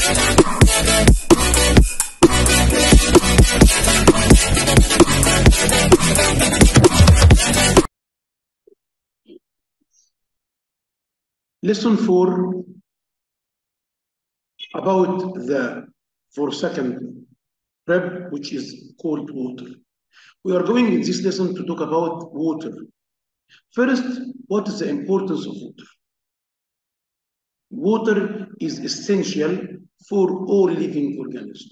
Lesson 4 about the four second prep, which is cold water. We are going in this lesson to talk about water. First, what is the importance of water? Water is essential for all living organisms.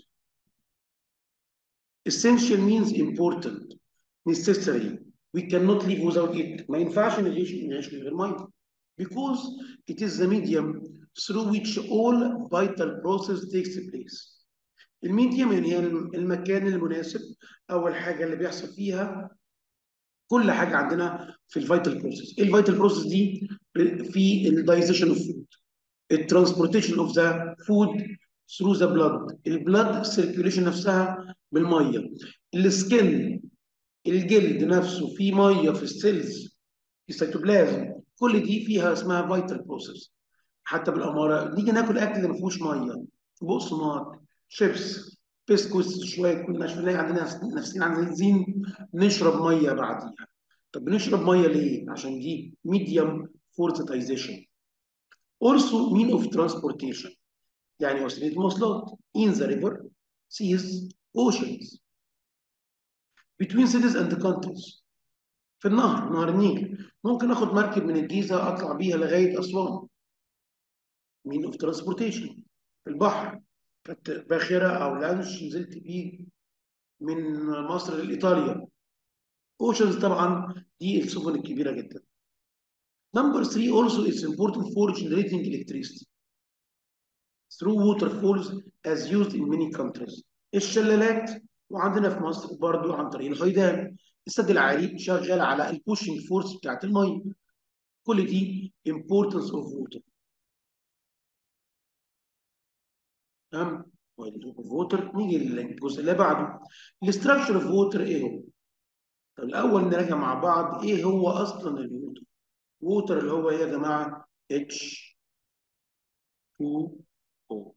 Essential means important, necessary. We cannot live without it. ما ينفعش نعيش نعيش من غير ميه. Because it is the medium through which all vital process takes place. الميديم يعني هي المكان المناسب اول حاجه اللي بيحصل فيها كل حاجه عندنا في الفيتال بروسيس ايه الفيتال بروسيس دي في الدايجيشن اوف فود الترانسبورتيشن اوف ذا فود ثرو ذا بلاد البلاد سيركيوليشن نفسها بالميه السكن الجلد نفسه فيه ميه في السيلز في السيتوبلازم كل دي فيها اسمها فيتال بروسيس حتى بالاماره نيجي ناكل اكل اللي ما فيهوش ميه بقسماط شيبس بسكوت شويه كنا نلاقي عندنا نفسين عايزين نشرب ميه بعديها طب بنشرب ميه ليه؟ عشان دي ميديوم فورتيزيشن also mean of transportation يعني وسيله المواصلات in the river seas oceans between cities and countries في النهر نهر النيل ممكن اخد مركب من الجيزه اطلع بيها لغايه اسوان mean of transportation في البحر كانت باخره او لانش نزلت بيه من مصر لايطاليا اوشنز طبعا دي السفن الكبيره جدا Number three also is important for generating electricity through waterfalls as used in many countries. الشلالات وعندنا في مصر برضو عن طريق الهيدان السد العالي شغال على البوشنج فورس بتاعت الميه كل دي importance of water تمام اوف ووتر نيجي للجزء اللي بعده الاستراكشر اوف ووتر ايه هو؟ طب الاول نراجع مع بعض ايه هو اصلا الووتر؟ ووتر اللي هو ايه يا جماعه؟ H 2 O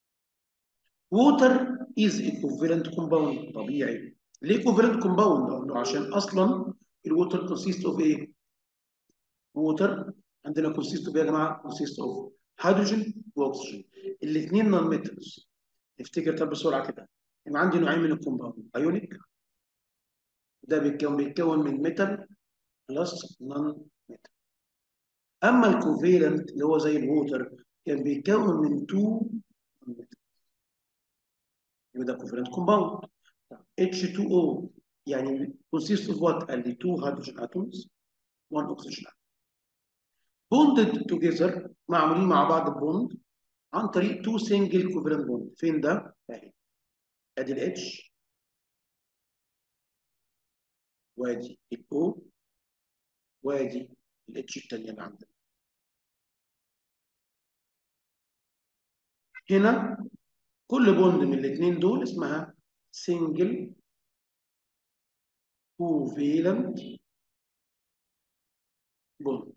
ووتر از equivalent compound طبيعي ليه equivalent compound؟ لانه عشان اصلا الووتر consist of ايه؟ ووتر عندنا consist of ايه يا جماعه؟ consist of هيدروجين واكسجين الاثنين نون ميتالز افتكر طب بسرعه كده يبقى عندي نوعين من الكومباوند ايونيك ده بيتكون بيتكون من ميتال بلس نون ميتال اما الكوفيلنت اللي هو زي الووتر كان بيتكون من تو ميتال يبقى ده كوفيلنت كومباوند H2O يعني consists of what؟ قال لي two hydrogen atoms one oxygen atom bonded together معمولين مع بعض بوند عن طريق تو سنجل كوفالنت بوند فين ده؟ اهي ادي الاتش وادي الاو وادي الاتش الثانيه اللي عندنا هنا كل بوند من الاثنين دول اسمها سنجل كوفالنت بوند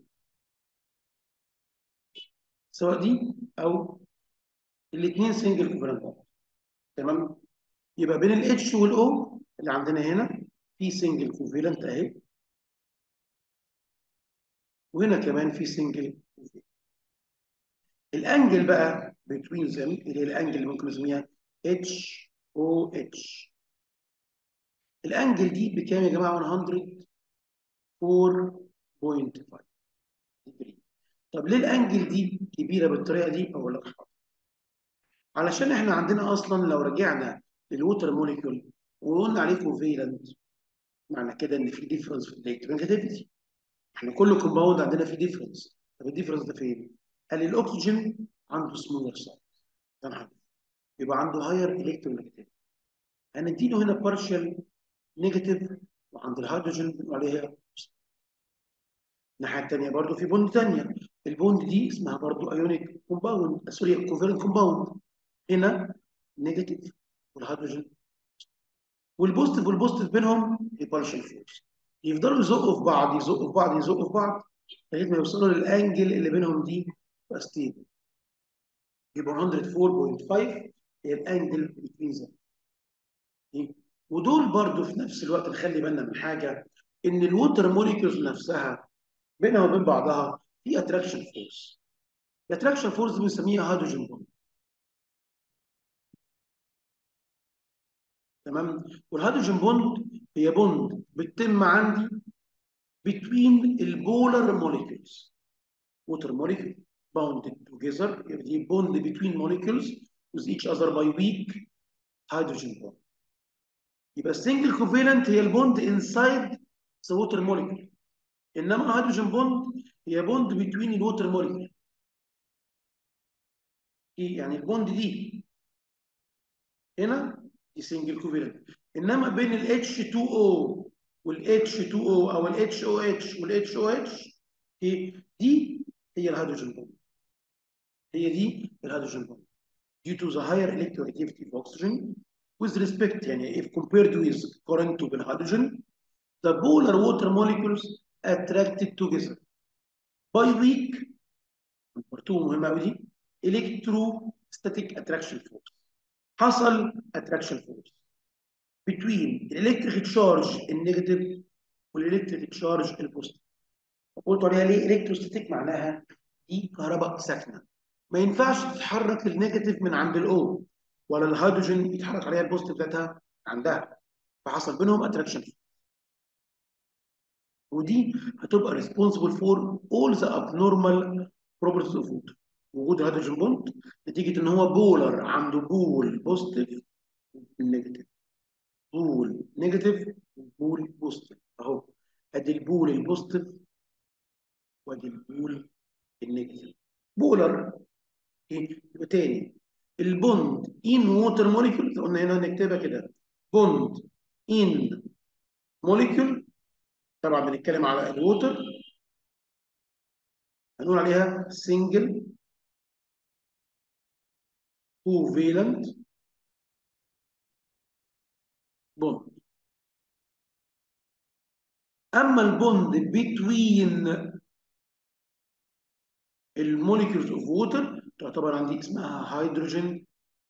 سواء دي او الاثنين سنجل كوفالنت تمام يبقى بين الاتش والاو اللي عندنا هنا في سنجل كوفالنت اهي وهنا كمان في سنجل الانجل بقى بتوين ذم اللي هي الانجل اللي ممكن نسميها اتش او اتش الانجل دي بكام يا جماعه 104.5 ديجري طب ليه الانجل دي كبيره بالطريقه دي اقول لك حاضر علشان احنا عندنا اصلا لو رجعنا للوتر موليكيول وقلنا عليه كوفيلنت معنى كده ان في ديفرنس في الالكترونيجاتيفيتي احنا كل كومباوند عندنا في ديفرنس طب الديفرنس ده فين؟ قال لي الاكسجين عنده سمولر سايز تمام يبقى عنده هاير الكترونيجاتيفيتي هنديله هنا بارشال نيجاتيف وعند الهيدروجين بنقول عليها الناحيه الثانيه برضو في بوند ثانيه البوند دي اسمها برضو ايونيك كومباوند سوري كوفيرنت كومباوند هنا نيجاتيف والهيدروجين والبوزيتيف والبوزيتيف بينهم ريبالشن فورس يفضلوا يزقوا في بعض يزقوا في بعض يزقوا في بعض لغايه ما يوصلوا للانجل اللي بينهم دي تبقى ستيبل يبقى 104.5 هي الانجل بتوين ذم ودول برضو في نفس الوقت نخلي بالنا من حاجه ان الووتر موليكيولز نفسها بينها وبين بعضها في اتراكشن فورس الاتراكشن فورس دي بنسميها هيدروجين بوند تمام والهيدروجين بوند هي بوند بتتم عندي between البولار molecules water molecule bounded together يبقى دي bond between molecules with each other by weak hydrogen bond يبقى السنجل كوفالنت هي البوند inside the water molecule انما الهيدروجين بوند هي بوند between الووتر molecule يعني البوند دي هنا دي سنجل كوفالنت انما بين ال H2O وال H2O او ال HOH وال HOH دي هي الهيدروجين بوند هي دي الهيدروجين بوند due to the higher electroactivity of oxygen with respect يعني if compared with current بالهيدروجين the polar water molecules attracted together by weak number 2 مهمه قوي دي electrostatic attraction force حصل attraction force between الالكتريك تشارج النيجاتيف والالكتريك تشارج البوزيتيف قلت عليها ليه الكتروستاتيك معناها دي كهرباء ساكنه ما ينفعش تتحرك النيجاتيف من عند الاو ولا الهيدروجين يتحرك عليها البوزيتيف ذاتها عندها فحصل بينهم اتراكشن ودي هتبقى ريسبونسبل فور اول ذا ابنورمال بروبرتيز اوف ووتر وجود الهيدروجين بوند نتيجه ان هو بولر عنده بول بوزيتيف نيجاتيف بول نيجاتيف وبول بوزيتيف اهو ادي البول البوزيتيف وادي البول النيجاتيف بولر يبقى تاني البوند ان ووتر موليكيول قلنا هنا نكتبها كده بوند ان موليكيول طبعا بنتكلم على الووتر هنقول عليها سنجل covalent بوند اما البوند بين الموليكيولز اوف ووتر تعتبر عندي اسمها هيدروجين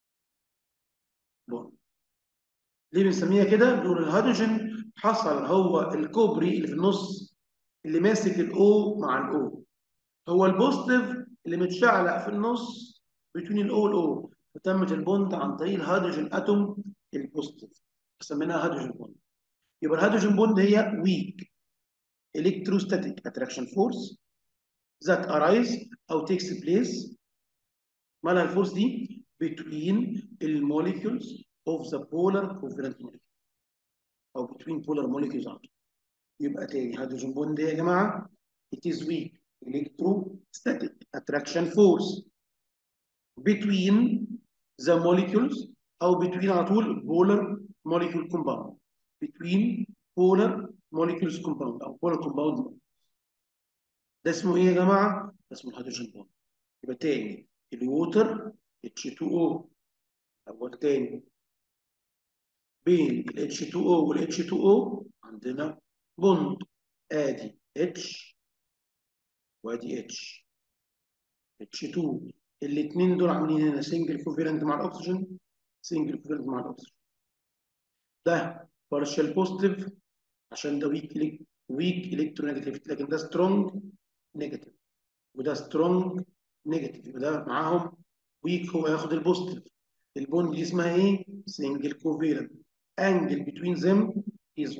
بوند ليه بنسميها كده بنقول الهيدروجين حصل هو الكوبري اللي في النص اللي ماسك الاو مع الاو هو البوزيتيف اللي متشعلق في النص بين الاو والاو فتمت البوند عن طريق الهيدروجين اتوم البوزيتيف سميناها هيدروجين بوند يبقى الهيدروجين بوند هي ويك electrostatic attraction force that arise او takes place مالها الفورس دي between الموليكيولز of the polar covalent molecule او between polar molecules عندهم يبقى تاني هيدروجين بوند يا جماعه it is weak electrostatic attraction force between the molecules او between على طول polar molecule compound between polar molecules compound او polar compound ده اسمه ايه يا جماعه؟ ده اسمه الهيدروجين بوند يبقى تاني الووتر H2O اول تاني بين ال H2O وال H2O عندنا بوند ادي H وادي H H2 الاثنين دول عاملين هنا سنجل كوفيرنت مع الاكسجين سنجل كوفيرنت مع الاكسجين ده بارشال بوزيتيف عشان ده ويك ويك الكترونيجاتيف لكن ده سترونج نيجاتيف وده سترونج نيجاتيف يبقى ده معاهم ويك هو ياخد البوزيتيف البوند دي اسمها ايه؟ سنجل كوفيرنت angle between them is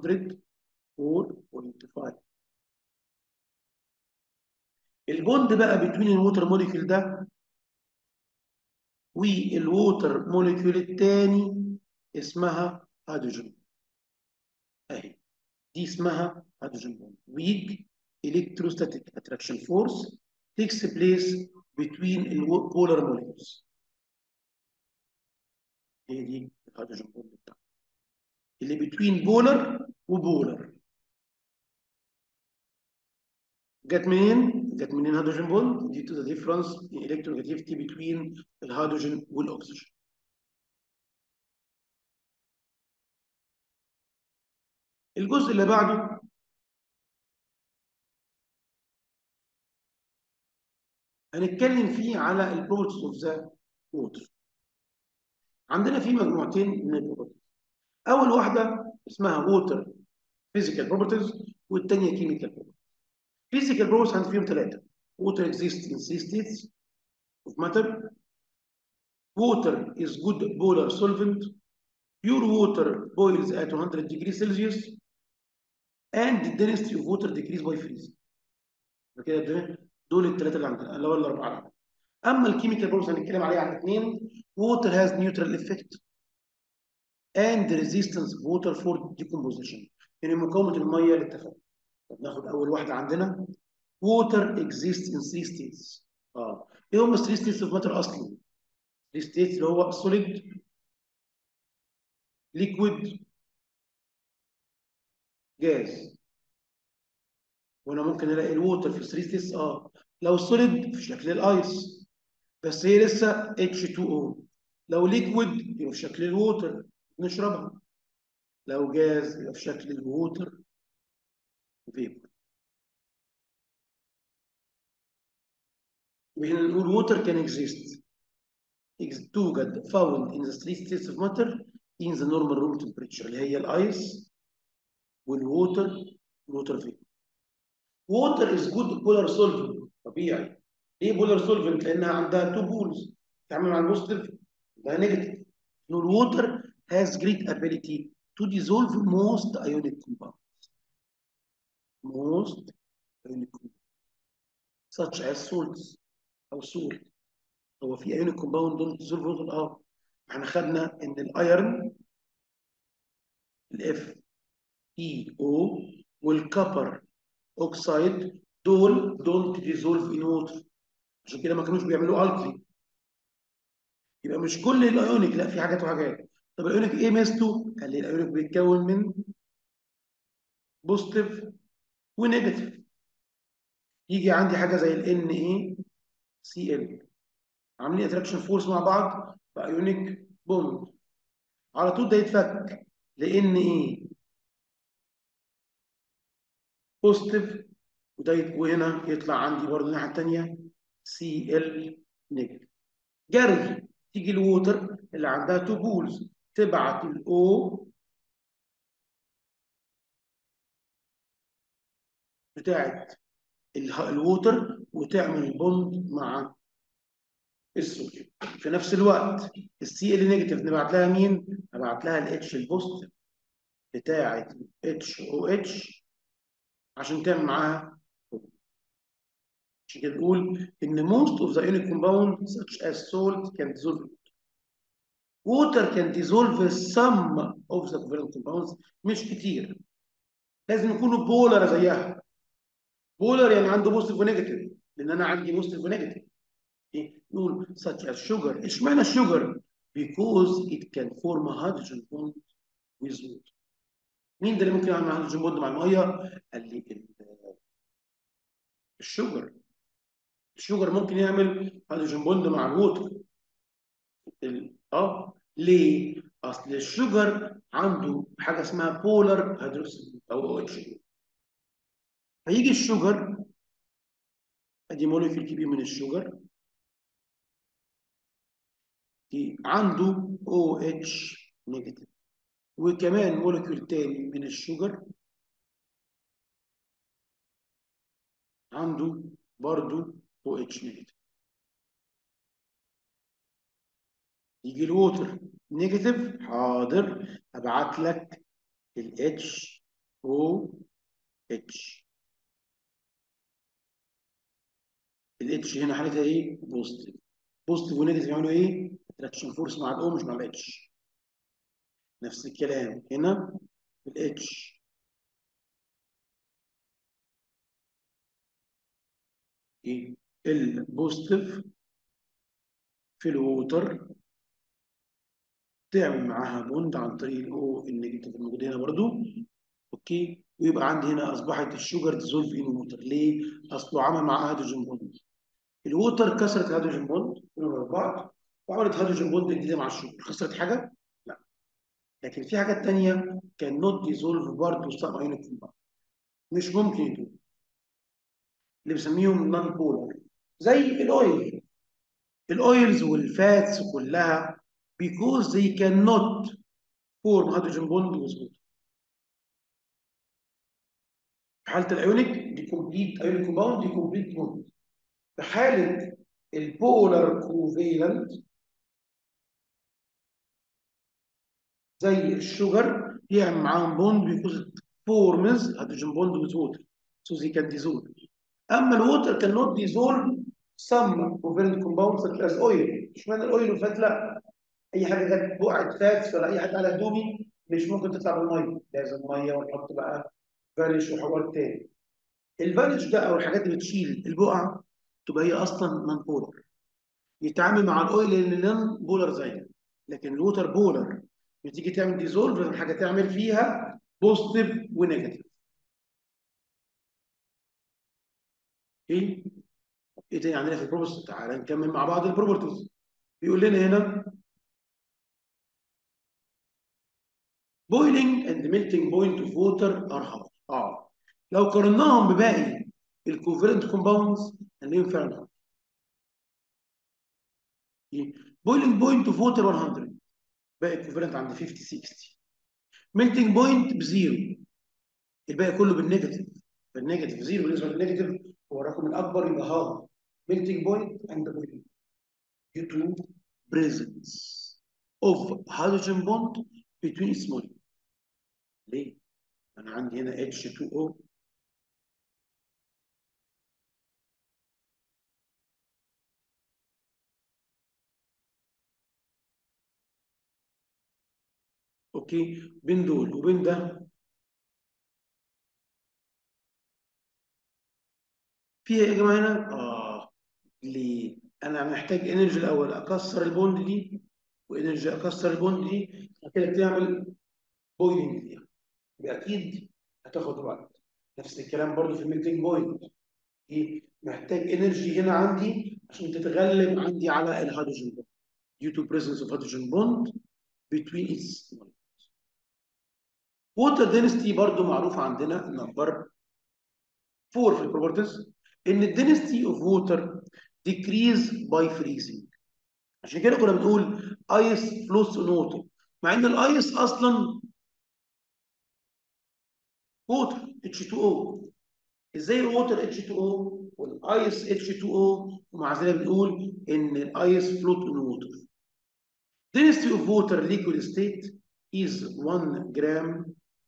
104.5 البوند بقى between الووتر موليكيول ده والووتر موليكيول الثاني اسمها هيدروجين اهي دي اسمها هيدروجين بوند weak electrostatic attraction force takes place between البولار molecules هي دي الهيدروجين بوند بتاعها اللي between بولر وبولر جت منين؟ جت منين هيدروجين بوند؟ due to the difference in electronegativity between الهيدروجين والاكسجين. الجزء اللي بعده هنتكلم فيه على البروبرتيز اوف ذا ووتر عندنا في مجموعتين من البروبرتيز اول واحده اسمها ووتر فيزيكال بروبرتيز والثانيه كيميكال بروبرتيز فيزيكال بروبرتيز عندي فيهم ثلاثه water exists in three states of matter water is good polar solvent pure water boils at 100 degrees Celsius and the density of water decrease by freezing كده دول الثلاثه اللي عندنا اللي هو الاربعه اللي عندنا اما الكيميكال بروبرتيز هنتكلم عليها على الاثنين water has neutral effect and resistance of water for decomposition يعني مقاومه الميه للتفاعل طب ناخد اول واحده عندنا water exists in three states اه ايه هم 3 states of matter اصلا 3 states اللي هو solid liquid gas وهنا ممكن نلاقي الووتر في 3 states اه لو solid في شكل الايس بس هي لسه H2O لو liquid يبقى في شكل الووتر نشربها لو جاز يبقى في شكل الووتر فيبر وهنا نقول water can exist توجد found in the three states of matter in the normal room temperature اللي هي الايس والووتر والووتر فيبر water is good polar solvent طبيعي ليه polar solvent لانها عندها two poles تعمل مع البوزيتيف ده نيجاتيف الووتر has great ability to dissolve most ionic compounds most ionic compounds such as salts او salt هو في ionic compound don't dissolve water اه احنا خدنا ان الايرن الاف اي او والكبر اوكسايد دول don't dissolve in water عشان كده ما كانوش بيعملوا الكلي يبقى مش كل الايونيك لا في حاجات وحاجات طب الايونيك ايه ميزته؟ قال لي الايونيك بيتكون من بوزيتيف ونيجاتيف يجي عندي حاجه زي ال ان اي سي ال عاملين اتراكشن فورس مع بعض بايونيك بوند على طول ده يتفك لان ايه بوزيتيف وده يت- وهنا يطلع عندي برضه الناحيه الثانيه سي ال نيجاتيف جري تيجي الووتر اللي عندها تو بولز تبعت الاو بتاعت اله- الووتر وتعمل بوند مع الصوديوم في نفس الوقت السي ال نيجاتيف نبعت لها مين؟ نبعت لها الاتش البوزيتيف بتاعت اتش او اتش عشان تعمل معاها بوند. عشان كده نقول ان most of the ionic compounds such as salt can dissolve water can dissolve some of the covalent compounds مش كتير لازم يكونوا بولر زيها بولر يعني عنده بوزيتيف ونيجاتيف لان انا عندي بوزيتيف ونيجاتيف إيه؟ نقول such as sugar اشمعنى الشوجر because it can form a hydrogen bond with water مين ده اللي ممكن يعمل هيدروجين بوند مع الميه قال لي ال- الشوجر الشوجر ممكن يعمل هيدروجين بوند مع الووتر ال- اه ليه اصل الشوجر عنده حاجه اسمها بولار هيدروكسيد او او اتش فيجي الشوجر ادي موليكيول كبير من الشوجر في- عنده او اتش نيجاتيف وكمان موليكيول تاني من الشوجر عنده برضو او اتش نيجاتيف يجي الووتر نيجاتيف حاضر ابعت لك الاتش او اتش الاتش هنا حالتها ايه؟ بوزيتيف بوزيتيف ونيجاتيف يعملوا ايه؟ اتراكشن فورس مع الاو مش مع الاتش نفس الكلام هنا في الاتش ايه؟ البوزيتيف في الووتر تعمل معاها بوند عن طريق الاو النيجاتيف الموجود هنا برضو اوكي ويبقى عندي هنا اصبحت الشوجر ديزولف ان ووتر ليه؟ اصله عمل معاها هيدروجين بوند الووتر كسرت الهيدروجين بوند بينهم بعض وعملت هيدروجين بوند جديده مع الشوجر خسرت حاجه؟ لا لكن في حاجات تانية كان نوت ديزولف برضه سب ايونيك كومباوند مش ممكن يدوب اللي بنسميهم نون بولر زي الاويل الاويلز والفاتس كلها because they cannot form hydrogen bond with water في حاله الايونيك دي كومبليت ايونيك كومباوند دي كومبليت بوند في حاله البولار كوفيلنت زي الشوجر يعمل معاهم بوند بيكوز فورمز هيدروجين بوند with water so they can dissolve اما الووتر cannot dissolve some covalent compounds such as oil اشمعنى الاويل والفات لا اي حاجه جت بقعه فاتس ولا اي حاجه على هدومي مش ممكن تطلع بالميه لازم ميه ونحط بقى فانيش وحوار تاني الفانيش ده او الحاجات اللي بتشيل البقع تبقى هي اصلا نون بولر يتعامل مع الاويل اللي نون بولر زيه لكن الووتر بولر بتيجي تعمل ديزولف لازم حاجه تعمل فيها بوزيتيف ونيجاتيف ايه ايه تاني عندنا في البروبرتيز تعالى نكمل مع بعض البروبرتيز بيقول لنا هنا boiling and melting point of water are high اه لو قارناهم بباقي الكوفالنت كومباوندز هنلاقيهم فعلا high. boiling point of water 100 باقي الكوفالنت عند 50 60 melting point بزيرو الباقي كله بالنيجاتيف بالنيجاتيف زيرو بالنسبه للنيجاتيف هو الرقم الاكبر يبقى هاي melting point and boiling due to presence of hydrogen bond between its molecules ليه؟ انا عندي هنا H2O اوكي بين دول وبين ده فيها ايه يا جماعه هنا؟ اه ليه؟ انا محتاج انرجي الاول اكسر البوند دي وانرجي اكسر البوند دي كده بتعمل بويلنج ليها يبقى اكيد هتاخد وقت نفس الكلام برضو في الميلتنج بوينت ايه محتاج انرجي هنا عندي عشان تتغلب عندي على الهيدروجين بوند due to presence of hydrogen bond between its molecules. water density برضو معروف عندنا نمبر 4 في البروبرتيز ان الدنسيتي اوف ووتر decrease by freezing عشان كده كنا بنقول ايس فلوس اون ووتر مع ان الايس اصلا ووتر H2O ازاي الووتر H2O والايس H2O ومع ذلك بنقول ان الايس فلوت اون ووتر density of water liquid state is 1 gram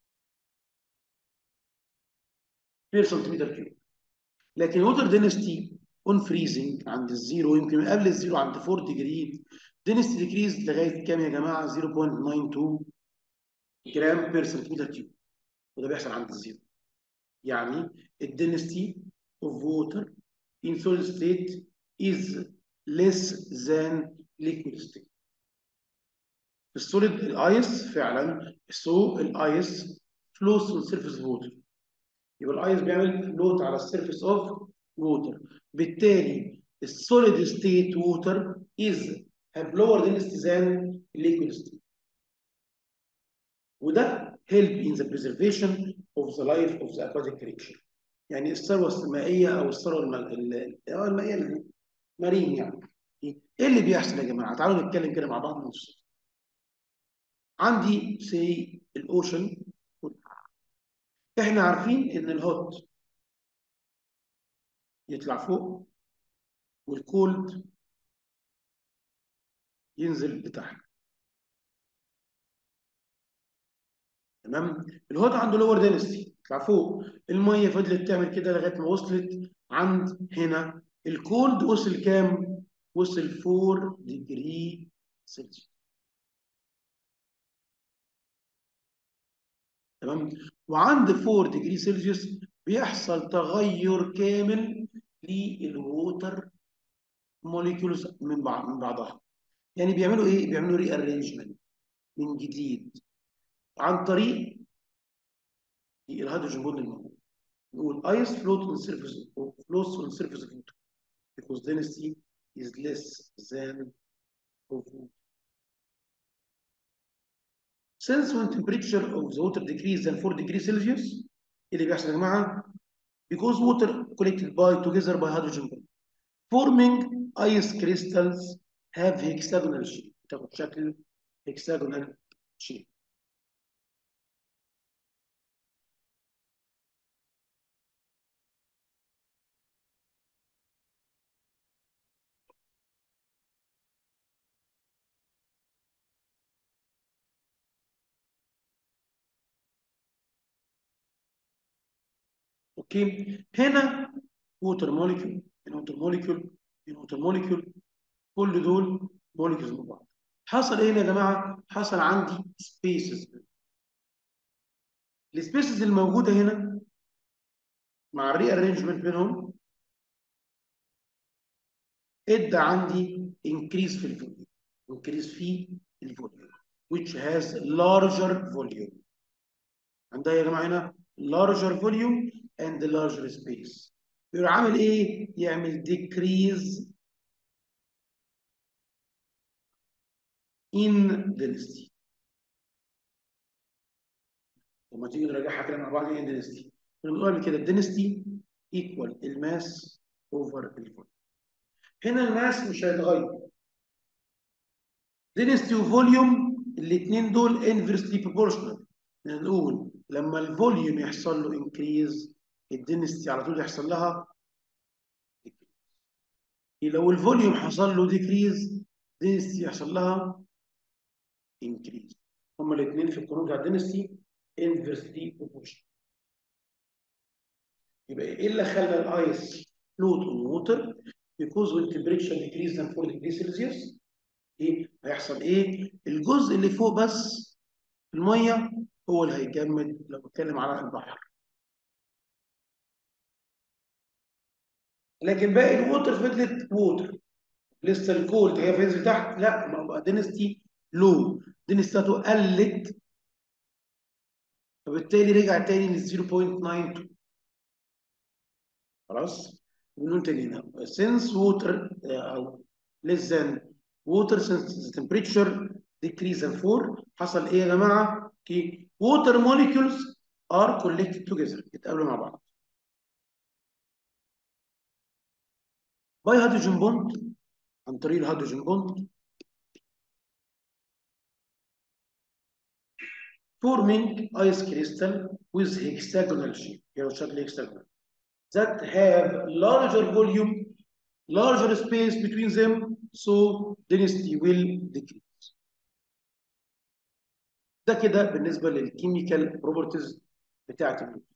per centimeter cube لكن water density on freezing عند الزيرو يمكن قبل الزيرو عند 4 degree density decrease لغايه كام يا جماعه 0.92 جرام بير سنتيمتر كيوب وده بيحصل عند الزيرو يعني الدنسيتي of water in solid state is less than liquid state السوليد الايس فعلا سو الايس flows on surface of water يبقى الايس بيعمل فلوت على السيرفيس اوف ووتر بالتالي السوليد ستيت ووتر از have lower density than liquid state وده help in the preservation of the life of the aquatic creature يعني الثروه المائيه او الثروه المائيه المائيه مارين يعني ايه اللي بيحصل يا جماعه تعالوا نتكلم كده مع بعض نص عندي سي الاوشن احنا عارفين ان الهوت يطلع فوق والكولد ينزل لتحت تمام الهوت عنده لور دينستي يطلع فوق الميه فضلت تعمل كده لغايه ما وصلت عند هنا الكولد وصل كام وصل 4 ديجري سلسيوس تمام وعند 4 ديجري سلسيوس بيحصل تغير كامل للووتر موليكيولز من بعض من بعضها يعني بيعملوا ايه بيعملوا ري ارينجمنت من جديد عن طريق الهيدروجين بوند الموجود نقول ice float on surface floats on surface of water because density is less than of water. Since when temperature of the water decrease than 4 degrees Celsius اللي بيحصل يا جماعه because water collected by together by hydrogen bond forming ice crystals have hexagonal shape تاخد شكل hexagonal shape اوكي هنا ووتر موليكيول هنا ووتر موليكيول هنا ووتر موليكيول كل دول موليكيولز مع بعض حصل ايه هنا يا جماعه حصل عندي سبيسز السبيسز الموجوده هنا مع الري ارينجمنت بينهم ادى عندي increase في الفوليوم increase في الفوليوم which has larger volume عندها يا جماعه هنا larger volume and larger space يروح عامل ايه؟ يعمل decrease in density لما تيجي نراجعها كده مع بعض ايه density بنقول كده density equal الماس over الفوليوم هنا الماس مش هيتغير density وفوليوم الاثنين دول inversely proportional نقول لما الفوليوم يحصل له increase الدنستي على طول يحصل لها لو الفوليوم حصل له decrease density يحصل لها increase هما الاثنين في القانون بتاع الدنستي inversely proportional يبقى ايه اللي خلى الايس float on water because when temperature decrease than 4 degrees Celsius ايه هيحصل ايه الجزء اللي فوق بس الميه هو اللي هيجمد لو بتكلم على البحر لكن باقي الووتر فضلت ووتر لسه الكولد هي فينزل تحت لا ما بقى دينستي لو دينستاته قلت فبالتالي رجع تاني لل 0.92 خلاص بنقول تاني هنا since water او less than water since the temperature decrease than 4 حصل ايه يا جماعه؟ اوكي water molecules are collected together اتقابلوا مع بعض باي هيدروجين بوند عن طريق الهيدروجين بوند forming ice crystal with hexagonal shape يعني شكل hexagonal that have larger volume larger space between them so density will decrease ده كده بالنسبه للكيميكال بروبرتيز بتاعت الووتر